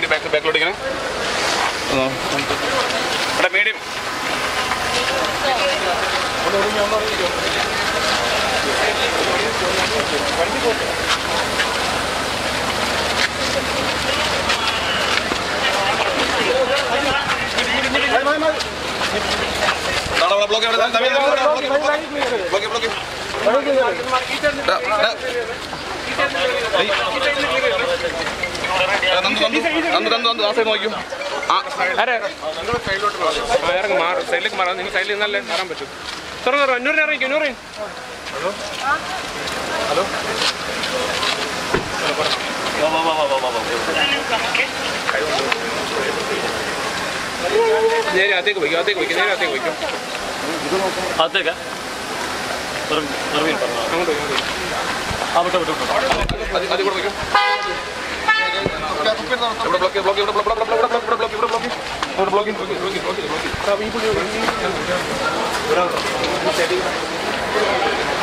Medium back ബാക്കിലോട്ട് ഇങ്ങനെ ഇവിടെ മീഡിയം ബ്ലോക്ക് ബ്ലോക്ക് ബ്ലോക്ക് നോക്കൂ ആ ആരെ ആ, ഇറങ്ങ് മാറും സൈഡിലേക്ക് മാറാം നിങ്ങൾ സൈഡിൽ നിന്നല്ലേ മാറാൻ പറ്റും തുറന്നു തുറന്നു അഞ്ഞൂറിന് ഇറങ്ങിക്കും അഞ്ഞൂറ് നേരെ അകത്തേക്ക് വയ്ക്കും അകത്തേക്ക് വയ്ക്കും നേരെ അകത്തേക്ക് വയ്ക്കും അകത്തേക്കാ അങ്ങോട്ട് വയ്ക്കും, അങ്ങോട്ട് വയ്ക്കും. ആ വിട്ടോ വിട്ടോ വിട്ടോ അത് അത് ഇവിടെ വയ്ക്കും ഇവിടെ ബ്ലോക്ക് ബ്ലോക്ക് ഇവിടെ block block block block block ഇവിടെ ബ്ലോക്ക് ഇവിടെ block block block block block